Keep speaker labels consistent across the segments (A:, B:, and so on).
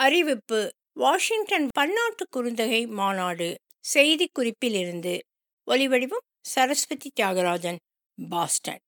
A: அறிவிப்பு வாஷிங்டன் பன்னாட்டு குறுந்தொகை மாநாடு செய்திக்குறிப்பிலிருந்து ஒலிவடிவம் சரஸ்வதி தியாகராஜன் பாஸ்டன்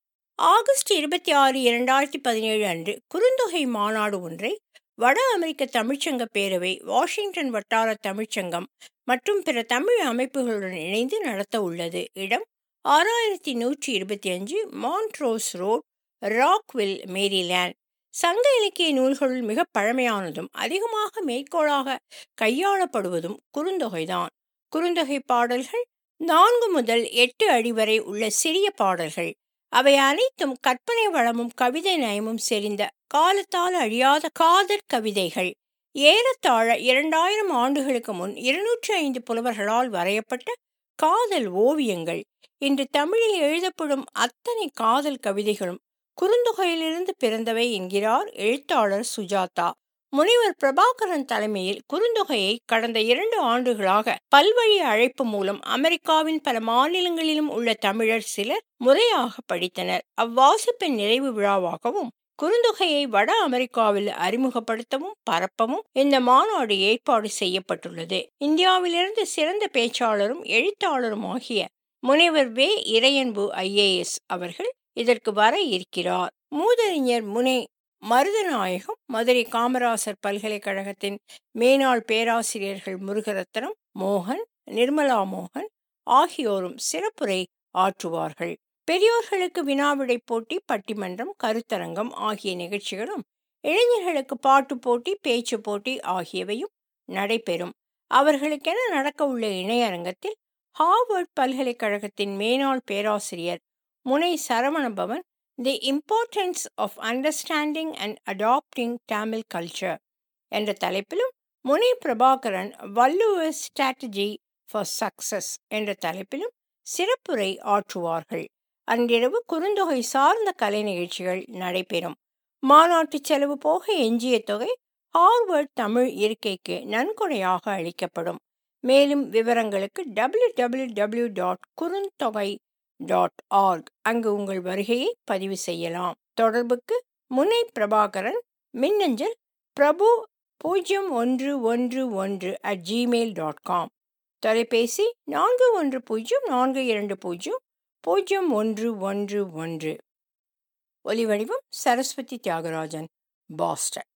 A: ஆகஸ்ட் இருபத்தி ஆறு இரண்டாயிரத்தி பதினேழு அன்று குறுந்தொகை மாநாடு ஒன்றை வட அமெரிக்க தமிழ்ச்சங்க பேரவை வாஷிங்டன் வட்டார தமிழ்ச்சங்கம் மற்றும் பிற தமிழ் அமைப்புகளுடன் இணைந்து நடத்த உள்ளது இடம் ஆறாயிரத்தி நூற்றி இருபத்தி அஞ்சு மான்ட்ரோஸ் ரோட் ராக்வில் மேரிலேண்ட் சங்க இலக்கிய நூல்களுள் மிக பழமையானதும் அதிகமாக மேற்கோளாக கையாளப்படுவதும் குறுந்தொகைதான் குறுந்தொகை பாடல்கள் நான்கு முதல் எட்டு அடி வரை உள்ள சிறிய பாடல்கள் அவை அனைத்தும் கற்பனை வளமும் கவிதை நயமும் செறிந்த காலத்தால் அழியாத காதற் கவிதைகள் ஏறத்தாழ இரண்டாயிரம் ஆண்டுகளுக்கு முன் இருநூற்றி ஐந்து புலவர்களால் வரையப்பட்ட காதல் ஓவியங்கள் இன்று தமிழில் எழுதப்படும் அத்தனை காதல் கவிதைகளும் குறுந்தொகையிலிருந்து பிறந்தவை என்கிறார் எழுத்தாளர் சுஜாதா முனைவர் பிரபாகரன் தலைமையில் குறுந்தொகையை கடந்த இரண்டு ஆண்டுகளாக பல்வழி அழைப்பு மூலம் அமெரிக்காவின் பல மாநிலங்களிலும் உள்ள தமிழர் சிலர் முறையாக படித்தனர் அவ்வாசிப்பின் நிறைவு விழாவாகவும் குறுந்தொகையை வட அமெரிக்காவில் அறிமுகப்படுத்தவும் பரப்பவும் இந்த மாநாடு ஏற்பாடு செய்யப்பட்டுள்ளது இந்தியாவிலிருந்து சிறந்த பேச்சாளரும் எழுத்தாளரும் ஆகிய முனைவர் வே இறையன்பு ஐஏஎஸ் அவர்கள் இதற்கு வர இருக்கிறார் மூதறிஞர் முனை மருதநாயகம் மதுரை காமராசர் பல்கலைக்கழகத்தின் மேனாள் பேராசிரியர்கள் முருகரத்னம் மோகன் நிர்மலா மோகன் ஆகியோரும் சிறப்புரை ஆற்றுவார்கள் பெரியோர்களுக்கு வினாவிடை போட்டி பட்டிமன்றம் கருத்தரங்கம் ஆகிய நிகழ்ச்சிகளும் இளைஞர்களுக்கு பாட்டு போட்டி பேச்சு போட்டி ஆகியவையும் நடைபெறும் அவர்களுக்கென நடக்க உள்ள இணையரங்கத்தில் ஹார்வர்ட் பல்கலைக்கழகத்தின் மேனாள் பேராசிரியர் முனை Saravanabhavan the importance of understanding and adapting Tamil culture என்ற தலைப்பிலும் முனை Prabhakaran Valluvar strategy for success என்ற தலைப்பிலும் சிறப்புரை ஆற்றுவார்கள் அன்றிரவு குறுந்தொகை சார்ந்த கலை நிகழ்ச்சிகள் நடைபெறும் மாநாட்டு செலவு போக எஞ்சிய தொகை ஹார்வர்ட் தமிழ் இருக்கைக்கு நன்கொடையாக அளிக்கப்படும் மேலும் விவரங்களுக்கு W W W dot Kurunthogai dot org அங்கு உங்கள் வருகையை பதிவு செய்யலாம் தொடர்புக்கு முனை பிரபாகரன் மின்னஞ்சல் பிரபு பூஜ்ஜியம் ஒன்று ஒன்று ஒன்று அட் ஜிமெயில் டாட் காம் தொலைபேசி நான்கு ஒன்று பூஜ்ஜியம் நான்கு இரண்டு பூஜ்ஜியம் பூஜ்ஜியம் ஒன்று ஒன்று ஒன்று ஒலிவடிவம் சரஸ்வதி தியாகராஜன் பாஸ்டன்